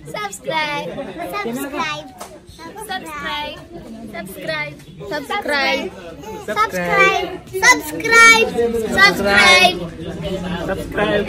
subscribe, subscribe, subscribe, subscribe, subscribe, subscribe, subscribe, subscribe. Subscribe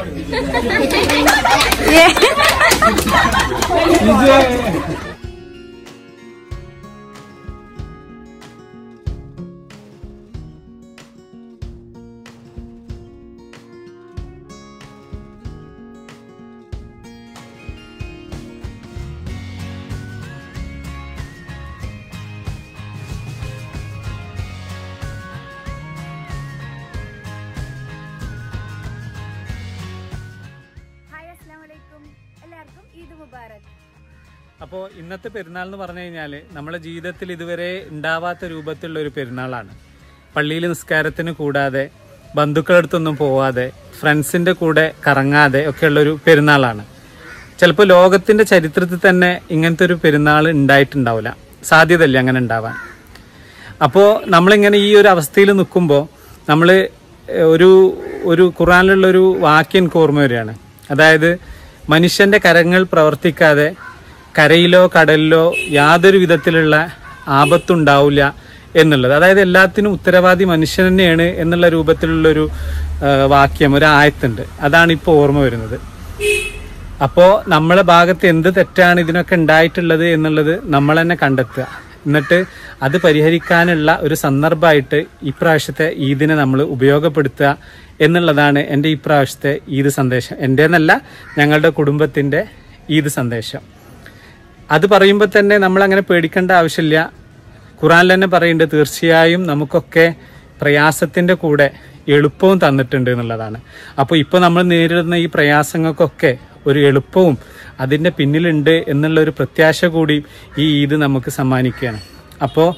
hi അസ്സാം വലൈക്കും എല്ലാവർക്കും ഈദ് മുബാറക് അപ്പോൾ ഇന്നത്തെ പെരുന്നാൾ എന്ന് പറഞ്ഞു കഴിഞ്ഞാൽ നമ്മുടെ ജീവിതത്തിൽ ഇതുവരെ ഉണ്ടാവാത്ത രൂപത്തിലുള്ള ഒരു പെരുന്നാളാണ് പള്ളിയിൽ നിസ്കാരത്തിന് കൂടാതെ ബന്ധുക്കളടുത്തൊന്നും പോവാതെ ഫ്രണ്ട്സിന്റെ കൂടെ കറങ്ങാതെ ഒക്കെയുള്ളൊരു പെരുന്നാളാണ് ചിലപ്പോൾ ലോകത്തിന്റെ ചരിത്രത്തിൽ തന്നെ ഇങ്ങനത്തെ ഒരു പെരുന്നാൾ ഉണ്ടായിട്ടുണ്ടാവില്ല സാധ്യതയില്ല അങ്ങനെ ഉണ്ടാവാൻ അപ്പോൾ നമ്മളിങ്ങനെ ഈ ഒരു അവസ്ഥയിൽ നിൽക്കുമ്പോൾ നമ്മൾ ഒരു ഒരു ഖുറാനിലുള്ളൊരു വാക്യം എനിക്ക് ഓർമ്മ വരികയാണ് അതായത് മനുഷ്യന്റെ കരങ്ങൾ പ്രവർത്തിക്കാതെ കരയിലോ കടലിലോ യാതൊരു വിധത്തിലുള്ള ആപത്തുണ്ടാവില്ല എന്നുള്ളത് അതായത് എല്ലാത്തിനും ഉത്തരവാദി മനുഷ്യൻ തന്നെയാണ് എന്നുള്ള രൂപത്തിലുള്ളൊരു ആ, വാക്യം ഒരു ആയത്തുണ്ട് അതാണ് ഇപ്പോൾ ഓർമ്മ വരുന്നത് അപ്പോൾ നമ്മളെ ഭാഗത്ത് എന്ത് തെറ്റാണ് ഇതിനൊക്കെ ഉണ്ടായിട്ടുള്ളത് എന്നുള്ളത് നമ്മൾ തന്നെ കണ്ടെത്തുക എന്നിട്ട് അത് പരിഹരിക്കാനുള്ള ഒരു സന്ദർഭമായിട്ട് ഇപ്രാവശ്യത്തെ ഈദിനെ നമ്മൾ ഉപയോഗപ്പെടുത്തുക എന്നുള്ളതാണ് എൻ്റെ ഇപ്രാവശ്യത്തെ ഈദ് സന്ദേശം എൻ്റെ എന്നല്ല ഞങ്ങളുടെ കുടുംബത്തിൻ്റെ ഈദ് സന്ദേശം അത് പറയുമ്പോൾ തന്നെ നമ്മൾ അങ്ങനെ പേടിക്കേണ്ട ആവശ്യമില്ല ഖുറാനിൽ തന്നെ പറയുന്നുണ്ട് തീർച്ചയായും നമുക്കൊക്കെ പ്രയാസത്തിന്റെ കൂടെ എളുപ്പവും തന്നിട്ടുണ്ട് എന്നുള്ളതാണ് അപ്പോൾ ഇപ്പോൾ നമ്മൾ നേരിടുന്ന ഈ പ്രയാസങ്ങൾക്കൊക്കെ ഒരു എളുപ്പവും അതിൻ്റെ പിന്നിലുണ്ട് എന്നുള്ള ഒരു പ്രത്യാശ കൂടി ഈ ഈദ് നമുക്ക് സമ്മാനിക്കുകയാണ് അപ്പോൾ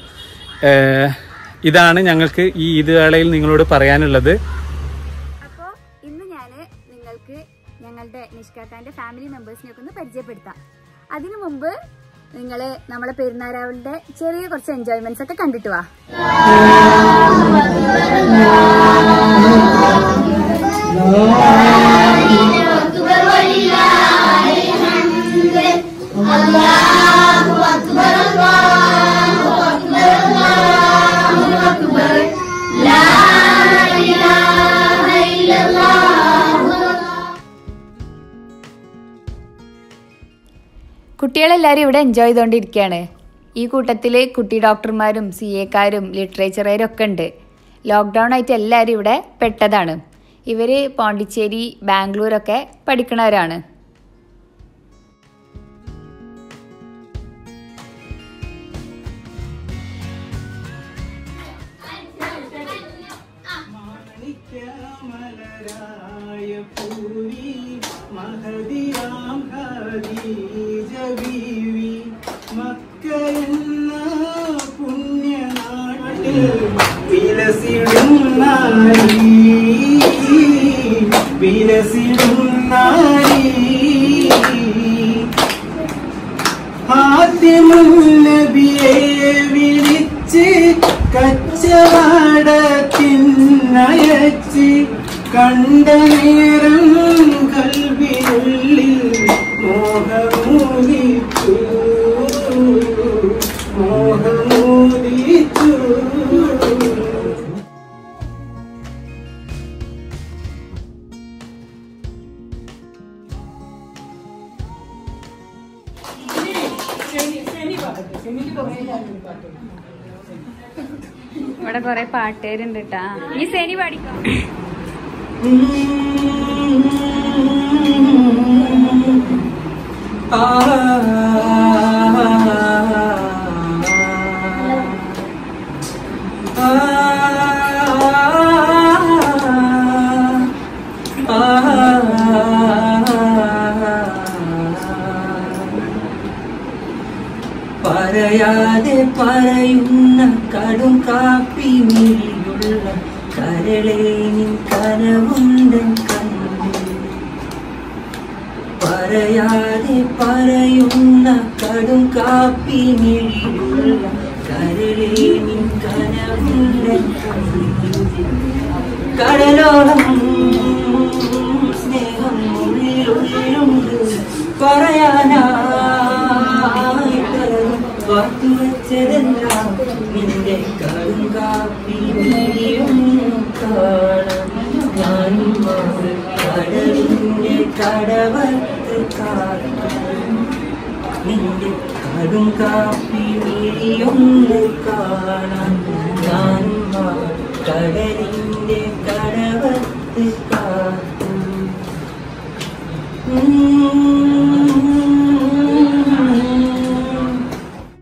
ഇതാണ് ഞങ്ങൾക്ക് ഈ ഈദ് വേളയിൽ നിങ്ങളോട് പറയാനുള്ളത് അപ്പോൾ ഇന്ന് ഞാൻ നിങ്ങൾക്ക് ഞങ്ങളുടെ നിഷ്കാക്കാന്റെ ഫാമിലി മെമ്പേഴ്സിനെയൊക്കെ ഒന്ന് പരിചയപ്പെടുത്താം അതിനു മുമ്പ് നിങ്ങൾ നമ്മളെ പെരുന്നാരാവിന്റെ ചെറിയ കുറച്ച് എൻജോയ്മെന്റ്സ് ഒക്കെ കണ്ടിട്ട് വാ കുട്ടികളെല്ലാവരും ഇവിടെ എൻജോയ് ചെയ്തുകൊണ്ടിരിക്കുകയാണ് ഈ കൂട്ടത്തിൽ കുട്ടി ഡോക്ടർമാരും സി എക്കാരും ലിറ്ററേച്ചറുകാരും ഒക്കെ ഉണ്ട് ലോക്ക്ഡൗൺ ആയിട്ട് എല്ലാവരും ഇവിടെ പെട്ടതാണ് ഇവർ പോണ്ടിച്ചേരി ബാംഗ്ലൂരൊക്കെ പഠിക്കണവരാണ് മലരായ പൂവി മഹദിയാം ഖദീജ ബീവി മക്ക എന്ന പുണ്യനാട്ടിൽ വിലസിടും നാരി വിലസിടും നാരി ഹാദ്യമുല്ലബിയെ വിളിച്ച് കച്ചവടത്തിനയച്ച് കണ്ട നേരം കൽവിനുള്ളിൽ മോഹമൂലിച്ചു മോഹമൂലിച്ചു ഇവിടെ കുറെ പാട്ടുകാരുണ്ട് കേട്ടാ ഈ സേനി പാടിക്കോ പറയാതെ പറയുന്ന കടും കാപ്പി മിഴിയുള്ള കരളേ നിൻ കനവുണ്ടൻ കണ്ണിൽ പറയാതെ പറയുന്ന കടും കാപ്പി മിഴിയുള്ള കരളേ നിൻ കനവുണ്ടൻ കണ്ണിൽ കടലോളം സ്നേഹം ഉള്ളിലുള്ളിലുണ്ട് പറയാനാ മാറ്റിവെച്ചതെല്ലാം നിന്റെ കടും കാപ്പി നീയൊന്നു കാണാം ഞാനും മാറി കടലിന്റെ കടവത്ത് കാത്തും നിന്റെ കടും കാപ്പി നീയൊന്നു കാണാം ഞാനും മാറി കടലിന്റെ കടവത്ത് കാത്തും ഉം.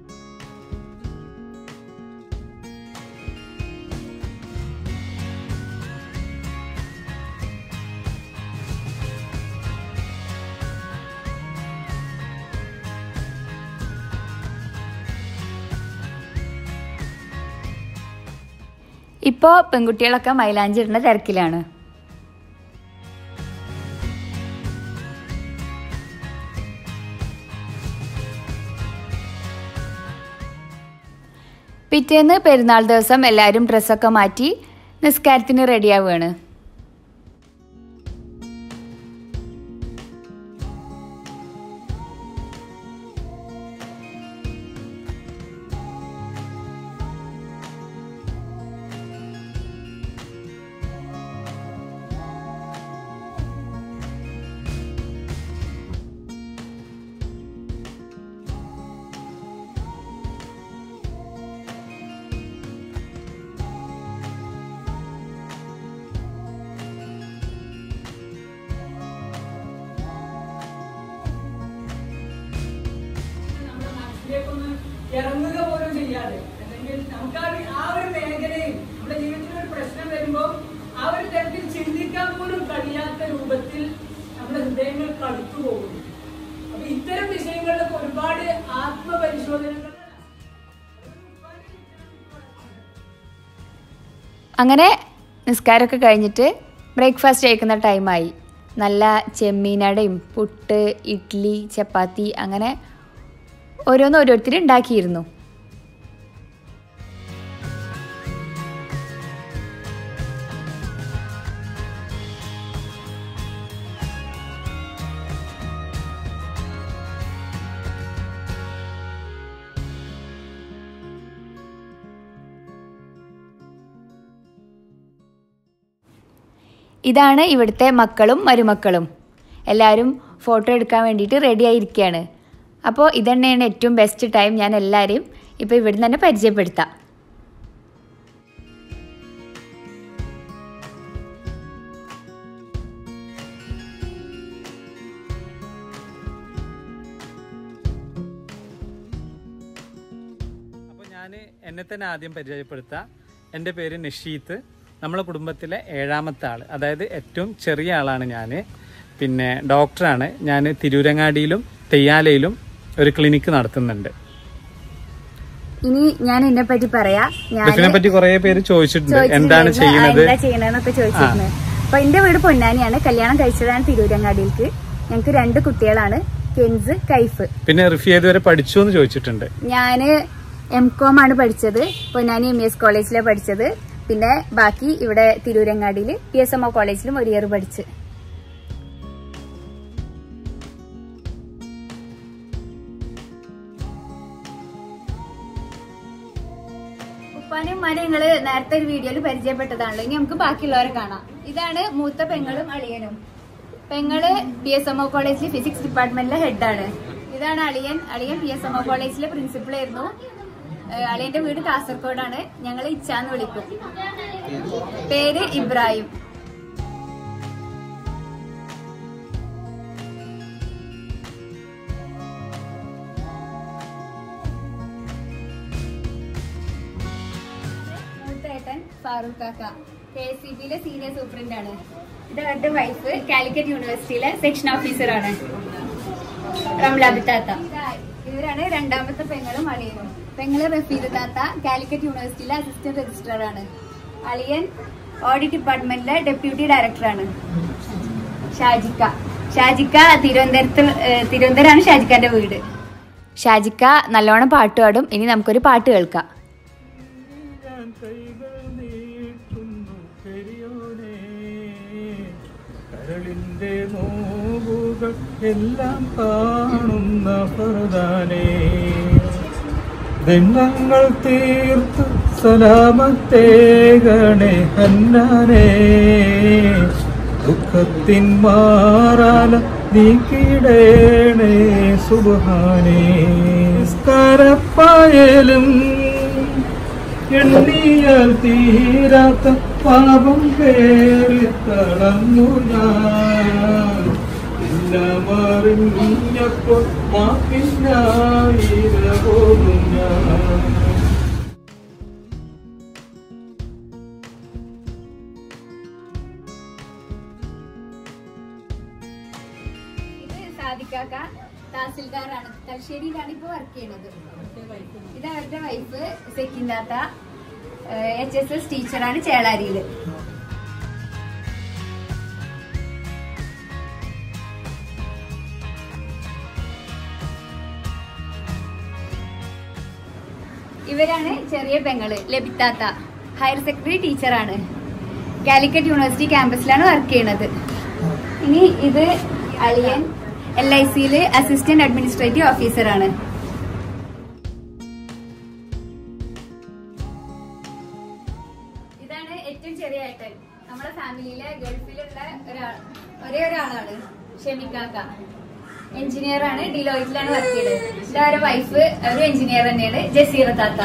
ഇപ്പോൾ പെൺകുട്ടികളൊക്കെ മൈലാഞ്ചി ഇടുന്ന തിരക്കിലാണ് പിറ്റേന്ന് പെരുന്നാൾ ദിവസം എല്ലാവരും ഡ്രസ്സൊക്കെ മാറ്റി നിസ്കാരത്തിന് റെഡിയാവുകയാണ് നമ്മുടെ മനസ്സിലേക്കൊന്ന് ഇറങ്ങുക പോലും ചെയ്യാതെ അല്ലെങ്കിൽ നമുക്ക് ആ ഒരു- ആ ഒരു മേഖലയിൽ നമ്മുടെ ജീവിതത്തിൽ ഒരു പ്രശ്നം വരുമ്പോൾ ആ ഒരു തരത്തിൽ ചിന്തിക്കാൻ പോലും കഴിയാത്ത രൂപത്തിൽ നമ്മുടെ ഹൃദയങ്ങൾ കടുത്തു പോകുന്നു അപ്പൊ ഇത്തരം വിഷയങ്ങളിലൊക്കെ ഒരുപാട് ആത്മപരിശോധനകൾ അങ്ങനെ നിസ്കാരമൊക്കെ കഴിഞ്ഞിട്ട് ബ്രേക്ക്ഫാസ്റ്റ് കഴിക്കുന്ന ടൈമായി നല്ല ചെമ്മീനടയും പുട്ട് ഇഡ്ഡലി ചപ്പാത്തി അങ്ങനെ ഓരോന്ന് ഓരോരുത്തർ ഉണ്ടാക്കിയിരുന്നു ഇതാണ് ഇവിടുത്തെ മക്കളും മരുമക്കളും എല്ലാവരും ഫോട്ടോ എടുക്കാൻ വേണ്ടിയിട്ട് റെഡി ആയിരിക്കുകയാണ് അപ്പോൾ ഇതന്നെയാണ് ഏറ്റവും ബെസ്റ്റ് ടൈം ഞാൻ എല്ലാവരെയും ഇപ്പോൾ ഇവിടുന്ന് തന്നെ പരിചയപ്പെടുത്താം അപ്പോൾ ഞാൻ എന്നെ തന്നെ ആദ്യം പരിചയപ്പെടുത്താം എൻ്റെ പേര് നിഷീത്ത് നമ്മളെ കുടുംബത്തിലെ ഏഴാമത്തെ ആൾ അതായത് ഏറ്റവും ചെറിയ ആളാണ് ഞാൻ പിന്നെ ഡോക്ടറാണ് ഞാൻ തിരൂരങ്ങാടിയിലും തെയ്യാലയിലും ഒരു ക്ലിനിക്ക് നടത്തുന്നുണ്ട് ഇനി ഞാൻ എന്നെ പറ്റി പറയാ ഞാൻ ഇതിനെ പറ്റി കുറേ പേര് ചോദിച്ചിട്ടുണ്ട് എന്താണ് ചോദിച്ചിട്ടുണ്ടായിരുന്നു, ചെയ്യുന്നത് എന്താ ചെയ്യണതെന്നൊക്കെ ചോദിച്ചിരുന്നു അപ്പൊ എന്റെ വീട് പൊന്നാനിയാണ് കല്യാണം കഴിച്ചതാണ് തിരൂരങ്ങാടിയിലേക്ക് ഞങ്ങൾക്ക് രണ്ട് കുട്ടികളാണ് കെൻസ് കൈഫ് പിന്നെ റിഫി ഏതുവരെ പഠിച്ചു എന്ന് ചോദിച്ചിട്ടുണ്ട് ഞാന് എം കോം ആണ് പഠിച്ചത് പൊന്നാനി എം എസ് കോളേജിലാണ് പഠിച്ചത് പിന്നെ ബാക്കി ഇവിടെ തിരൂരങ്ങാടിയിൽ പി എസ് എം ഒ കോളേജിലും ഒരു ഇയർ പഠിച്ച് ഉപ്പാനും ഉമ്മാനും നിങ്ങള് നേരത്തെ ഒരു വീഡിയോയിൽ പരിചയപ്പെട്ടതാണല്ലോ ഇനി നമുക്ക് ബാക്കിയുള്ളവരെ കാണാം ഇതാണ് മൂത്ത പെങ്ങളും അളിയനും പെങ്ങള് പി എസ് എം ഒ കോളേജിൽ ഫിസിക്സ് ഡിപ്പാർട്ട്മെന്റിലെ ഹെഡാണ് ഇതാണ് അളിയൻ അളിയൻ പി എസ് എം ഒ കോളേജിലെ പ്രിൻസിപ്പൾ ആയിരുന്നു ഏഹ് അളിയന്റെ വീട് കാസർഗോഡാണ് ഞങ്ങൾ ഇച്ചാന്ന് വിളിക്കും പേര് ഇബ്രാഹിം മൂത്തേട്ടൻ ഫാറൂഖ് കാക്ക കെ എസ് സി ബിയിലെ സീനിയർ സൂപ്രണ്ട് ആണ് ഇത് അവരുടെ വൈഫ് കാലിക്കറ്റ് യൂണിവേഴ്സിറ്റിയിലെ സെക്ഷൻ ഓഫീസർ ആണ് റംല ബിത്താത്ത ഇവരാണ് രണ്ടാമത്തെ പെങ്ങളും അളിയനും പെങ്ങള് റഫീദ് താത്ത കാലിക്കറ്റ് യൂണിവേഴ്സിറ്റിയിലെ അസിസ്റ്റന്റ് രജിസ്ട്രാർ ആണ് അളിയൻ ഓഡിറ്റ് ഡിപ്പാർട്ട്മെന്റിലെ ഡെപ്യൂട്ടി ഡയറക്ടറാണ് ഷാജിക്ക ഷാജിക്ക തിരുവനന്തപുരത്ത് ഏഹ്, തിരുവനന്തപുരമാണ് ഷാജിക്കാന്റെ വീട് ഷാജിക്ക നല്ലോണം പാട്ട് പാടും ഇനി നമുക്കൊരു പാട്ട് കേൾക്കാം കരളിന്റെ നോവുകൾ എല്ലാം കാണുന്ന പ്രധാനേ ദിനങ്ങൾ തീർത്ത് സലാമത്തേകണേ ഹന്നാനേ ദുഃഖത്തിൻ മാറാല നീക്കിടേണേ സുബാനേ സ്കരപ്പായലും എണ്ണിയാൽ തീരാത്ത പാപം പേറി തളർന്നു ഞാൻ ഇല്ലമറിഞ്ഞപ്പോൾ മാപ്പിന്നായിരപോകും ഞാൻ ഇത് സാദിക്കാക്ക തഹസിൽദാറാണ് തലശ്ശേരിയിലാണ് ഇപ്പോൾ വർക്ക് ചെയ്യുന്നത് ഇത് അവരുടെ വൈഫ് സെക്കിന്താത്ത എച്ച് എസ് എസ് ടീച്ചറാണ് ചേളാരിയിൽ ഇവരാണ് ചെറിയ പെങ്ങള് ലബിത്താത്ത ഹയർ സെക്കൻഡറി ടീച്ചറാണ് കാലിക്കറ്റ് യൂണിവേഴ്സിറ്റി ക്യാമ്പസിലാണ് വർക്ക് ചെയ്യുന്നത് ഇനി ഇത് അളിയൻ എൽ ഐ സിയിൽ അസിസ്റ്റന്റ് അഡ്മിനിസ്ട്രേറ്റീവ് ഓഫീസറാണ് ഇതാണ് ഏറ്റവും ചെറിയ ഏട്ടൻ നമ്മുടെ ഫാമിലിയിലെ ഗൾഫിലുള്ള ഒരാൾ ഒരേ ഒരാളാണ് ഷെമിക്കാക്ക എഞ്ചിനീയർ ആണ് ഡിലോയിറ്റിലാണ് വർക്ക് ചെയ്തത് ഇത് അവരുടെ വൈഫ് ഒരു എഞ്ചിനീയർ തന്നെയാണ് ജസീറ താത്ത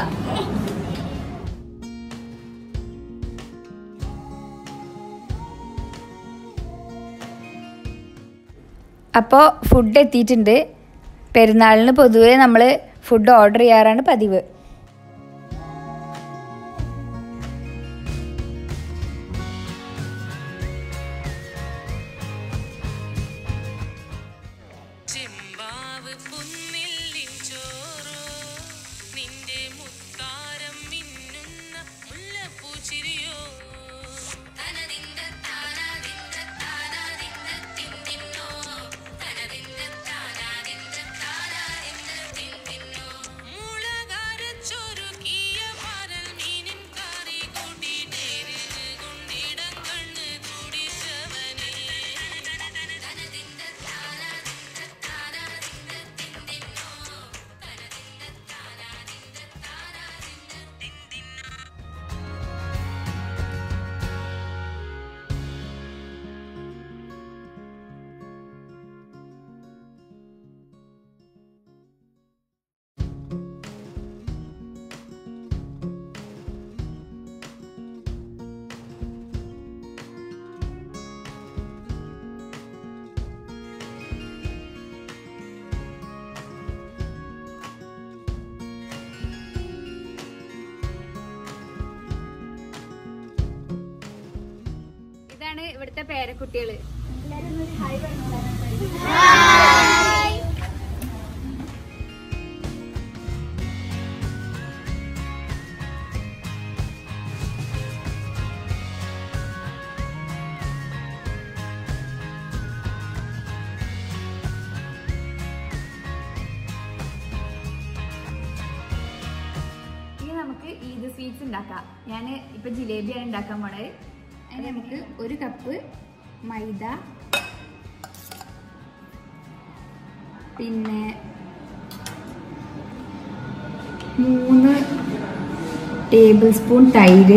അപ്പോൾ ഫുഡ് എത്തിയിട്ടുണ്ട് പെരുന്നാളിന് പൊതുവേ നമ്മൾ ഫുഡ് ഓർഡർ ചെയ്യാറാണ് പതിവ് ചെമ്പാവ് പുന്നില്ലിൻ ചോറോ നിന്റെ മുത്താരം മിന്നുന്ന മുല്ലപ്പൂച്ചിരിയോ തനതിന്ത താനാതിന്ത താനാതിന്ത തിന്തിന്നോ തനതിന്ത താനാതിന്ത താനാതിന്ത തിന്തിന്നോ മുളകാരച്ചൊരുക്കിയ പരൽ മീനിൻ കറി കൂട്ടി നേരിന് കൊണ്ടിടം കണ്ണ് കുടിച്ചവനേ തനതിന്ത താനാതിന്ത താനാതിന്ത തിന്തിന്നോ തനതിന്ത താനാതിന്ത താനാതിന്ത തിന്തിന്നോ ഇതാണ് ഇവിടുത്തെ പേരക്കുട്ടികള് ഇനി നമുക്ക് ഈദ് സ്വീറ്റ്സ് ഉണ്ടാക്കാം ഞാൻ ഇപ്പൊ ജിലേബിയാണ് ഉണ്ടാക്കാൻ പോണത് അതിന് നമുക്ക് ഒരു കപ്പ് മൈദ പിന്നെ മൂന്ന് ടേബിൾ സ്പൂൺ തൈര്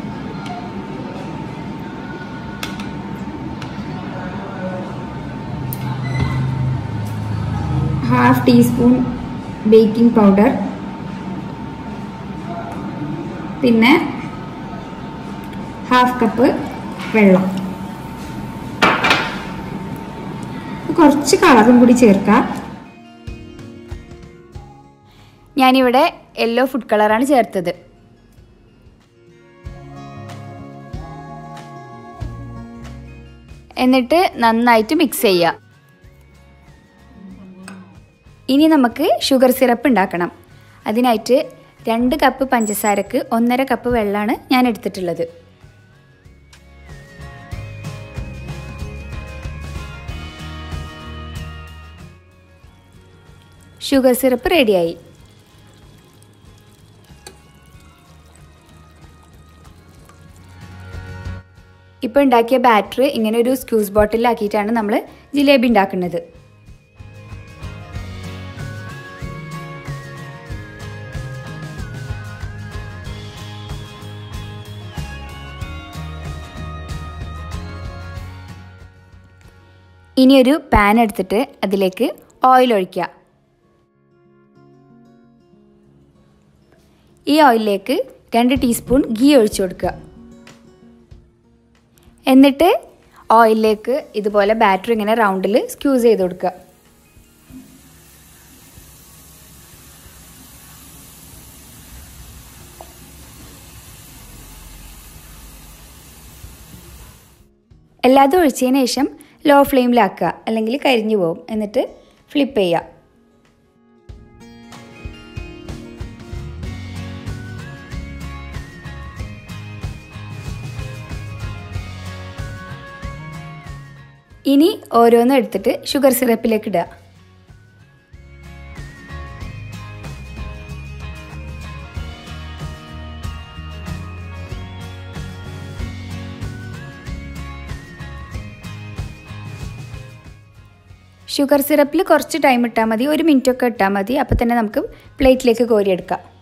ഹാഫ് ടീസ്പൂൺ ബേക്കിംഗ് പൗഡർ പിന്നെ ഹാഫ് കപ്പ് വെള്ളം കുറച്ച് കളറും കൂടി ചേർക്കാം ഞാനിവിടെ യെല്ലോ ഫുഡ് കളറാണ് ചേർത്തത് എന്നിട്ട് നന്നായിട്ട് മിക്സ് ചെയ്യുക ഇനി നമുക്ക് ഷുഗർ സിറപ്പ് ഉണ്ടാക്കണം അതിനായിട്ട് രണ്ട് കപ്പ് പഞ്ചസാരക്ക് ഒന്നര കപ്പ് വെള്ളമാണ് ഞാൻ എടുത്തിട്ടുള്ളത് ഷുഗർ സിറപ്പ് റെഡിയായി ഇപ്പോൾ ഉണ്ടാക്കിയ ബാറ്റർ ഇങ്ങനെ ഒരു സ്ക്യൂസ് ബോട്ടിലാക്കിയിട്ടാണ് നമ്മൾ ജിലേബി ഉണ്ടാക്കുന്നത് ഇനി ഒരു പാൻ എടുത്തിട്ട് അതിലേക്ക് ഓയിൽ ഒഴിക്കുക ഈ ഓയിലിലേക്ക് രണ്ട് ടീസ്പൂൺ ഗീ ഒഴിച്ചു കൊടുക്കുക എന്നിട്ട് ഓയിലിലേക്ക് ഇതുപോലെ ബാറ്റർ ഇങ്ങനെ റൗണ്ടിൽ സ്ക്യൂസ് ചെയ്ത് കൊടുക്കുക എല്ലാതും ഒഴിച്ചതിന് ശേഷം ലോ ഫ്ലെയിമിലാക്കുക അല്ലെങ്കിൽ കരിഞ്ഞു പോകും എന്നിട്ട് ഫ്ലിപ്പ് ചെയ്യുക ഇനി ഓരോന്നും എടുത്തിട്ട് ഷുഗർ സിറപ്പിലേക്ക് ഇടുക ഷുഗർ സിറപ്പിൽ കുറച്ച് ടൈം ഇട്ടാൽ മതി ഒരു മിനിറ്റ് ഒക്കെ ഇട്ടാൽ മതി അപ്പോൾ തന്നെ നമുക്ക് പ്ലേറ്റിലേക്ക് കോരിയെടുക്കാം